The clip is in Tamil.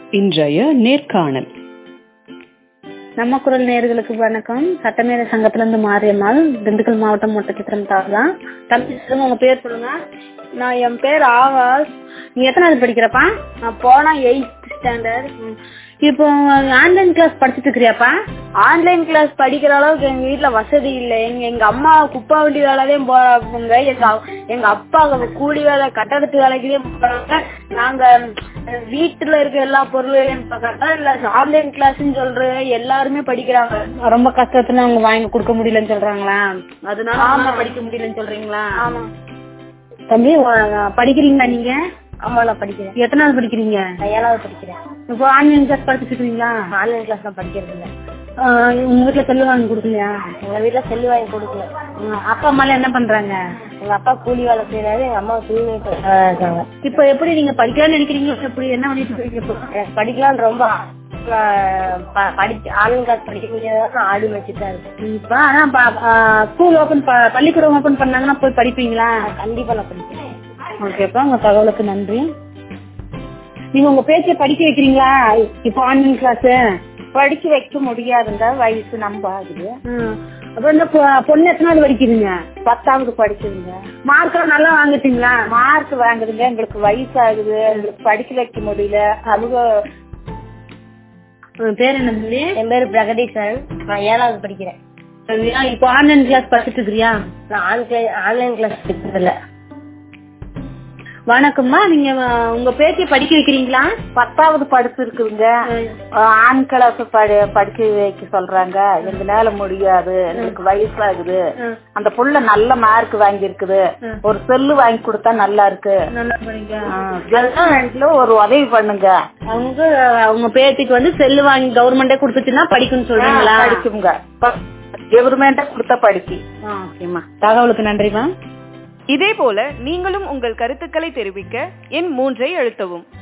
இன்றைய நேர்காணல் நம்ம குரல் நேயர்களுக்கு வணக்கம் சட்டமேத சங்கத்துல இருந்து மாரியம்மாள் திண்டுக்கல் மாவட்டம் மொட்டச்சித்திரம் தாவலா தம்பி சொல்லுங்க உங்க பேர் சொல்லுங்க நான் என் பேர் ஆவாஸ் நீ எத்தனாவது படிக்கிறப்பா நான் போனா எயித் ஸ்டாண்டர்ட் இப்போ ஆன்லைன் கிளாஸ் படிச்சுட்டு இருக்கிறியாப்பா ஆன்லைன் கிளாஸ் படிக்கிற அளவுக்கு எங்க வீட்ல வசதி இல்லை எங்க எங்க அம்மா குப்பை வண்டி வேலையும் போறாங்க எங்க அ- எங்க அப்பா கூலி வேலை கட்டடத்து வேலைக்குலயும் போறாங்க நாங்க அஹ், வீட்டுல இருக்க எல்லா பொருளையும் பார்க்கறதா இல்ல ஆன்லைன் கிளாஸ்னு சொல்ற எல்லாருமே படிக்கிறாங்க ரொம்ப கஷ்டத்துல அவங்க வாங்கி கொடுக்க முடியலன்னு சொல்றாங்களா அதனால ஆமா படிக்க முடியலன்னு சொல்றீங்களா ஆமா தம்பி வ- படிக்கிறீங்களா நீங்க ஆமா நான் படிக்கிறேன் எத்தனாவது படிக்கிறீங்க ஏழாவது படிக்கிறேன் இப்போ ஆன்லைன் கிளாஸ் படிச்சுட்டு இருக்கீங்களா ஆன்லைன் கிளாஸ் நான் படிக்கிறது இல்ல உங்க வீட்டுல செல்லு வாங்கி கொடுக்கலையா எங்க வீட்டுல செல்லு வாங்கி கொடுக்கல அப்பா அம்மா எல்லாம் என்ன பண்றாங்க எங்க அப்பா கூலி வேலை செய்யறாரு எங்க அம்மா தூய்மை இருக்காங்க இப்போ எப்படி நீங்க படிக்கலாம்னு நினைக்கிறீங்க எப்படி என்ன பண்ணிட்டு இருக்கீங்க இப்போ படிக்கலாம்னு ரொம்ப படிச்சு ஆன்லைன் கிளாஸ் படிக்க முடியாத ஆடி வச்சுட்டு தான் இருக்கு இப்ப ஆனா ஸ்கூல் ஓபன் பள்ளிக்கூடம் ஓபன் பண்ணாங்கன்னா போய் படிப்பீங்களா கண்டிப்பா நான் படிப்பேன் ஓகேப்பா உங்க தகவலுக்கு நன்றி நீங்க உங்க பேச்சை படிக்க வைக்கிறீங்களா இப்போ ஆன்லைன் கிளாஸ் படிக்க வைக்க முடியாதுங்க வயசு நம்ம ஆகுது அப்புறம் இந்த பொ- பொண்ணு எத்தனாவது படிக்கிறீங்க பத்தாவது படிக்குதுங்க மார்க் நல்லா வாங்கிட்டீங்களா மார்க் வாங்குதுங்க எங்களுக்கு வயசு ஆகுது எங்களுக்கு படிக்க வைக்க முடியல அவங்க பேர் என்ன தம்பி என் பேர் பிரகதீசன் நான் ஏழாவது படிக்கிறேன் இப்போ ஆன்லைன் கிளாஸ் படிச்சுட்டு இருக்கிறியா நான் ஆன்லைன் ஆன்லைன் கிளாஸ் படிக்கிறதில்ல வணக்கம்மா நீங்க அஹ், உங்க பேத்திய படிக்க வைக்கிறீங்களா பத்தாவது படிப்பு இருக்குதுங்க ஆண் கிளாஸ் படி படிக்க வைக்க சொல்றாங்க எங்களால முடியாது எங்களுக்கு வயசாகுது அந்த புள்ள நல்ல மார்க் வாங்கி இருக்குது ஒரு செல்லு வாங்கி கொடுத்தா நல்லா இருக்கு நல்லா படிங்க கவர்மெண்ட்ல ஒரு உதவி பண்ணுங்க அவங்க அவங்க பேத்திக்கு வந்து செல்லு வாங்கி கவர்மெண்டே கொடுத்துச்சுன்னா படிக்கும்னு சொல்றீங்களா படிக்குங்க கவர்மெண்ட கொடுத்தா படிக்கு ஆ, ஓகேம்மா தகவலுக்கு நன்றிமா இதேபோல நீங்களும் உங்கள் கருத்துக்களை தெரிவிக்க எண் மூன்றை அழுத்தவும்